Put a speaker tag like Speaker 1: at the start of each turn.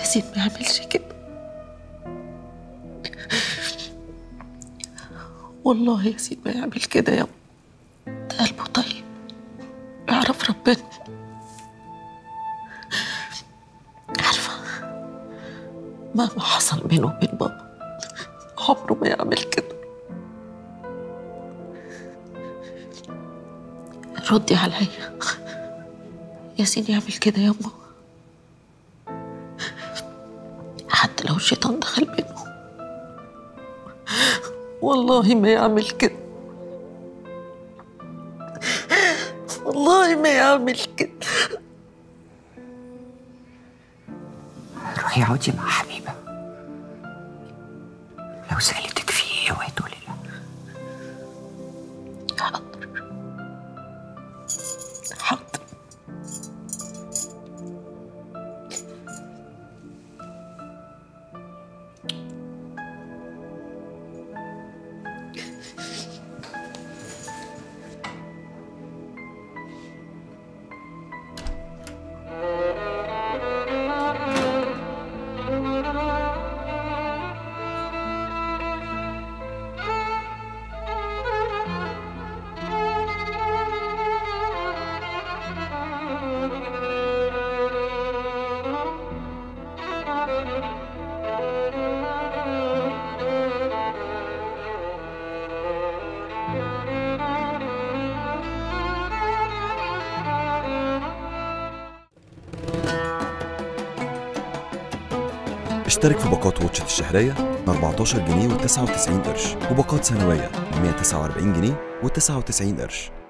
Speaker 1: ياسين ما يعملش كده والله ياسين ما يعمل كده يا ده قلبه طيب يعرف ربنا عارفة مهما حصل بينه وبين بابا عمره ما يعمل كده ردي عليا ياسين يعمل كده يا أمه حتى لو الشيطان دخل بينهم والله ما يعمل كده والله ما يعمل كده
Speaker 2: روحي اقعدي مع حبيبة لو سألتك في ايه اوعي تقولي لا
Speaker 1: حاضر حاضر
Speaker 3: اشترك في باقات واتشت الشهرية ب 14 جنيه و99 قرش وباقات سنوية ب 149 جنيه و99 قرش